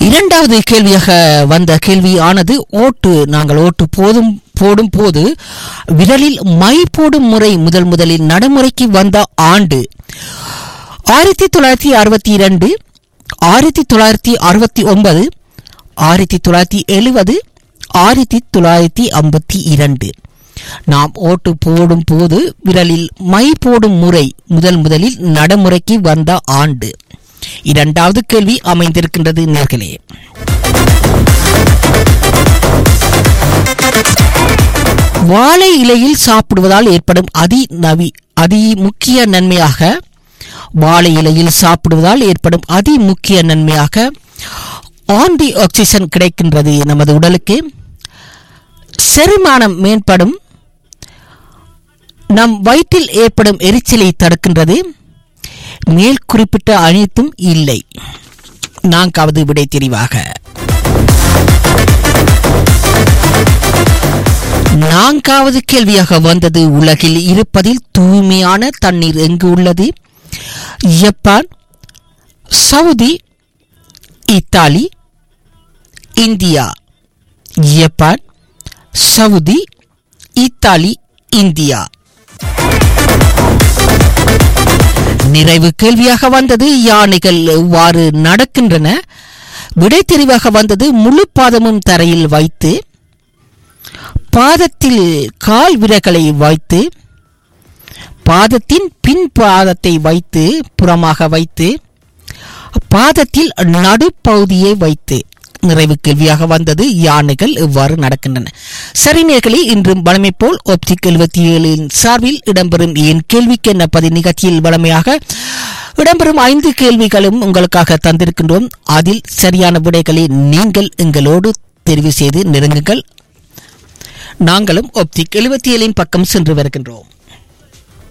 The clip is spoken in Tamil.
இரண்டாவது கேள்வியாக வந்த கேள்வி ஆனது ஓட்டு நாங்கள் ஓட்டு போதும் போடும் போது விரலில் மை போடும் முறை முதல் முதலில் நடைமுறைக்கு வந்த ஆண்டு ஆயிரத்தி தொள்ளாயிரத்தி அறுபத்தி இரண்டு ஆயிரத்தி தொள்ளாயிரத்தி அறுபத்தி ஒன்பது ஆயிரத்தி தொள்ளாயிரத்தி எழுபது ஆயிரத்தி தொள்ளாயிரத்தி ஐம்பத்தி இரண்டு நாம் ஓட்டு போடும் போது விரலில் மை போடும் முறை முதல் முதலில் நடைமுறைக்கு வந்த ஆண்டு இரண்டாவது கேள்வி அமைந்திருக்கின்றது நேர்களே வாழை இலையில் சாப்பிடுவதால் ஏற்படும் அதி நவி அதி முக்கிய நன்மையாக வாழை இலையில் சாப்பிடுவதால் ஏற்படும் அதி முக்கிய நன்மையாக ஆன்டி ஆக்சிஜன் கிடைக்கின்றது நமது உடலுக்கு செரிமானம் மேம்படும் நம் வயிற்றில் ஏற்படும் எரிச்சலை தடுக்கின்றது மேல் குறிப்பிட்ட அனைத்தும் இல்லை நான்காவது விடை தெரிவாக நான்காவது கேள்வியாக வந்தது உலகில் இருப்பதில் தூய்மையான தண்ணீர் எங்கு உள்ளது Japan Saudi Italy India Japan Saudi Italy India நிறைவு கேள்வியாக வந்தது யானைகள் எவ்வாறு நடக்கின்றன விடை தெரிவாக வந்தது முழு பாதமும் தரையில் வைத்து பாதத்தில் கால் விரல்களை வைத்து பாதத்தின் பின் பாதத்தை வைத்து புறமாக வைத்து பாதத்தில் நடுப்பகுதியை வைத்து நிறைவு கேள்வியாக வந்தது யானைகள் எவ்வாறு நடக்கின்றன சரி நேர்களே இன்றும் வளமை போல் ஒப்டிக் எழுபத்தி ஏழின் சார்பில் இடம்பெறும் என் கேள்விக்கு என்ன பதி நிகழ்ச்சியில் வளமையாக இடம்பெறும் ஐந்து கேள்விகளும் உங்களுக்காக தந்திருக்கின்றோம் அதில் சரியான விடைகளை நீங்கள் எங்களோடு தெரிவு செய்து நெருங்குங்கள் நாங்களும் ஒப்டிக் எழுபத்தி ஏழின் பக்கம் சென்று வருகின்றோம்